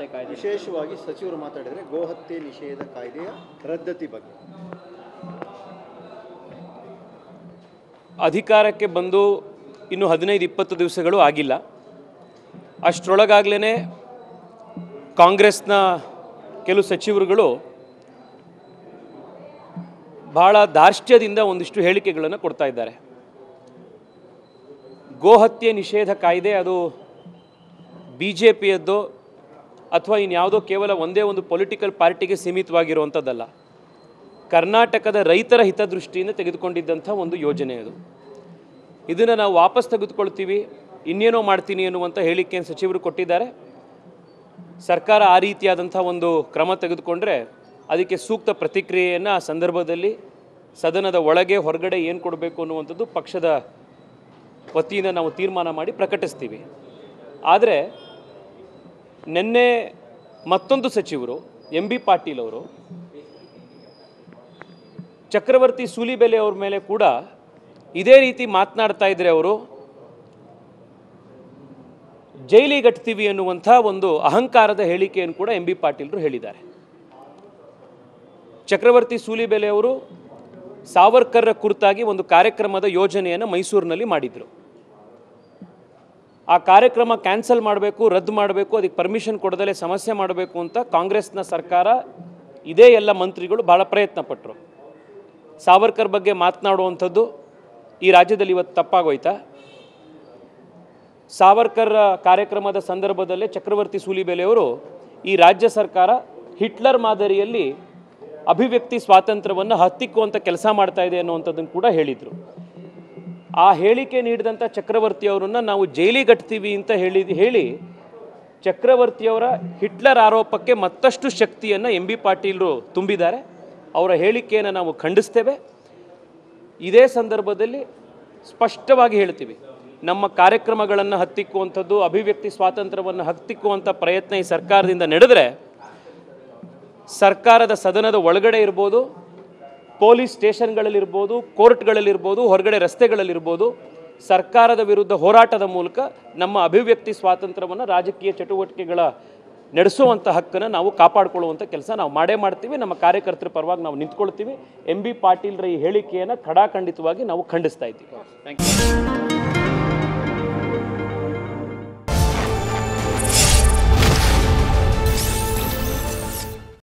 ತಡೆ ಕಾಯ್ದೆ ವಿಶೇಷವಾಗಿ ಸಚಿವರು ಮಾತಾಡಿದರೆ ಗೋಹತ್ಯೆ ನಿಷೇಧ ಕಾಯ್ದೆಯ ರದ್ದತಿ ಬಗ್ಗೆ ಅಧಿಕಾರಕ್ಕೆ ಬಂದು ಇನ್ನು ಹದಿನೈದು ಇಪ್ಪತ್ತು ದಿವಸಗಳು ಆಗಿಲ್ಲ ಅಷ್ಟರೊಳಗಾಗಲೇ ಕಾಂಗ್ರೆಸ್ನ ಕೆಲವು ಸಚಿವರುಗಳು ಬಹಳ ದಾರ್ಷ್ಟ್ಯದಿಂದ ಒಂದಿಷ್ಟು ಹೇಳಿಕೆಗಳನ್ನು ಕೊಡ್ತಾ ಇದ್ದಾರೆ ಗೋಹತ್ಯೆ ನಿಷೇಧ ಕಾಯ್ದೆ ಅದು ಬಿ ಜೆ ಪಿಯದ್ದು ಅಥವಾ ಇನ್ಯಾವುದೋ ಕೇವಲ ಒಂದೇ ಒಂದು ಪೊಲಿಟಿಕಲ್ ಪಾರ್ಟಿಗೆ ಸೀಮಿತವಾಗಿರುವಂಥದ್ದಲ್ಲ ಕರ್ನಾಟಕದ ರೈತರ ಹಿತದೃಷ್ಟಿಯಿಂದ ತೆಗೆದುಕೊಂಡಿದ್ದಂಥ ಒಂದು ಯೋಜನೆ ಅದು ಇದನ್ನು ನಾವು ವಾಪಸ್ ತೆಗೆದುಕೊಳ್ತೀವಿ ಇನ್ನೇನೋ ಮಾಡ್ತೀನಿ ಅನ್ನುವಂಥ ಹೇಳಿಕೆಯನ್ನು ಸಚಿವರು ಕೊಟ್ಟಿದ್ದಾರೆ ಸರ್ಕಾರ ಆ ರೀತಿಯಾದಂಥ ಒಂದು ಕ್ರಮ ತೆಗೆದುಕೊಂಡ್ರೆ ಅದಕ್ಕೆ ಸೂಕ್ತ ಪ್ರತಿಕ್ರಿಯೆಯನ್ನು ಆ ಸಂದರ್ಭದಲ್ಲಿ ಸದನದ ಒಳಗೆ ಹೊರಗಡೆ ಏನು ಕೊಡಬೇಕು ಅನ್ನುವಂಥದ್ದು ಪಕ್ಷದ ವತಿಯಿಂದ ನಾವು ತೀರ್ಮಾನ ಮಾಡಿ ಪ್ರಕಟಿಸ್ತೀವಿ ಆದರೆ ನಿನ್ನೆ ಮತ್ತೊಂದು ಸಚಿವರು ಎಂ ಬಿ ಪಾಟೀಲ್ ಅವರು ಚಕ್ರವರ್ತಿ ಸೂಲಿಬೆಲೆ ಅವ್ರ ಮೇಲೆ ಕೂಡ ಇದೇ ರೀತಿ ಮಾತನಾಡ್ತಾ ಇದ್ರೆ ಅವರು ಜೈಲಿಗಟ್ತೀವಿ ಅನ್ನುವಂಥ ಒಂದು ಅಹಂಕಾರದ ಹೇಳಿಕೆಯನ್ನು ಕೂಡ ಎಂ ಬಿ ಪಾಟೀಲ್ರು ಹೇಳಿದ್ದಾರೆ ಚಕ್ರವರ್ತಿ ಸೂಲಿಬೆಲೆ ಅವರು ಸಾವರ್ಕರ್ರ ಕುರಿತಾಗಿ ಒಂದು ಕಾರ್ಯಕ್ರಮದ ಯೋಜನೆಯನ್ನು ಮೈಸೂರಿನಲ್ಲಿ ಮಾಡಿದರು ಆ ಕಾರ್ಯಕ್ರಮ ಕ್ಯಾನ್ಸಲ್ ಮಾಡಬೇಕು ರದ್ದು ಮಾಡಬೇಕು ಅದಕ್ಕೆ ಪರ್ಮಿಷನ್ ಕೊಡದಲ್ಲೇ ಸಮಸ್ಯೆ ಮಾಡಬೇಕು ಅಂತ ಕಾಂಗ್ರೆಸ್ನ ಸರ್ಕಾರ ಇದೇ ಎಲ್ಲ ಮಂತ್ರಿಗಳು ಭಾಳ ಪ್ರಯತ್ನ ಪಟ್ಟರು ಸಾವರ್ಕರ್ ಬಗ್ಗೆ ಮಾತನಾಡುವಂಥದ್ದು ಈ ರಾಜ್ಯದಲ್ಲಿ ಇವತ್ತು ತಪ್ಪಾಗೋಯ್ತಾ ಸಾವರ್ಕರ್ ಕಾರ್ಯಕ್ರಮದ ಸಂದರ್ಭದಲ್ಲೇ ಚಕ್ರವರ್ತಿ ಸೂಲಿಬೆಲೆಯವರು ಈ ರಾಜ್ಯ ಸರ್ಕಾರ ಹಿಟ್ಲರ್ ಮಾದರಿಯಲ್ಲಿ ಅಭಿವ್ಯಕ್ತಿ ಸ್ವಾತಂತ್ರ್ಯವನ್ನು ಹತ್ತಿಕ್ಕುವಂಥ ಕೆಲಸ ಮಾಡ್ತಾ ಇದೆ ಅನ್ನುವಂಥದ್ದನ್ನು ಕೂಡ ಹೇಳಿದರು ಆ ಹೇಳಿಕೆ ನೀಡಿದಂಥ ಚಕ್ರವರ್ತಿ ಅವರನ್ನು ನಾವು ಜೈಲಿಗಟ್ತೀವಿ ಅಂತ ಹೇಳಿ ಹೇಳಿ ಚಕ್ರವರ್ತಿಯವರ ಹಿಟ್ಲರ್ ಆರೋಪಕ್ಕೆ ಮತ್ತಷ್ಟು ಶಕ್ತಿಯನ್ನು ಎಂ ಬಿ ಪಾಟೀಲರು ತುಂಬಿದ್ದಾರೆ ಅವರ ಹೇಳಿಕೆಯನ್ನು ನಾವು ಖಂಡಿಸ್ತೇವೆ ಇದೇ ಸಂದರ್ಭದಲ್ಲಿ ಸ್ಪಷ್ಟವಾಗಿ ಹೇಳ್ತೀವಿ ನಮ್ಮ ಕಾರ್ಯಕ್ರಮಗಳನ್ನು ಹತ್ತಿಕ್ಕುವಂಥದ್ದು ಅಭಿವ್ಯಕ್ತಿ ಸ್ವಾತಂತ್ರ್ಯವನ್ನು ಹತ್ತಿಕ್ಕುವಂಥ ಪ್ರಯತ್ನ ಈ ಸರ್ಕಾರದಿಂದ ನಡೆದರೆ ಸರ್ಕಾರದ ಸದನದ ಒಳಗಡೆ ಇರ್ಬೋದು ಪೊಲೀಸ್ ಸ್ಟೇಷನ್ಗಳಲ್ಲಿರ್ಬೋದು ಕೋರ್ಟ್ಗಳಲ್ಲಿರ್ಬೋದು ಹೊರಗಡೆ ರಸ್ತೆಗಳಲ್ಲಿರ್ಬೋದು ಸರ್ಕಾರದ ವಿರುದ್ಧ ಹೋರಾಟದ ಮೂಲಕ ನಮ್ಮ ಅಭಿವ್ಯಕ್ತಿ ಸ್ವಾತಂತ್ರ್ಯವನ್ನು ರಾಜಕೀಯ ಚಟುವಟಿಕೆಗಳ ನಡೆಸುವಂಥ ಹಕ್ಕನ್ನು ನಾವು ಕಾಪಾಡಿಕೊಳ್ಳುವಂಥ ಕೆಲಸ ನಾವು ಮಾಡೇ ಮಾಡ್ತೀವಿ ನಮ್ಮ ಕಾರ್ಯಕರ್ತರ ಪರವಾಗಿ ನಾವು ನಿಂತ್ಕೊಳ್ತೀವಿ ಎಂ ಬಿ ಪಾಟೀಲ್ರ ಈ ಹೇಳಿಕೆಯನ್ನು ಖಡಾಖಂಡಿತವಾಗಿ ನಾವು ಖಂಡಿಸ್ತಾ ಇದ್ದೀವಿ ಥ್ಯಾಂಕ್ ಯು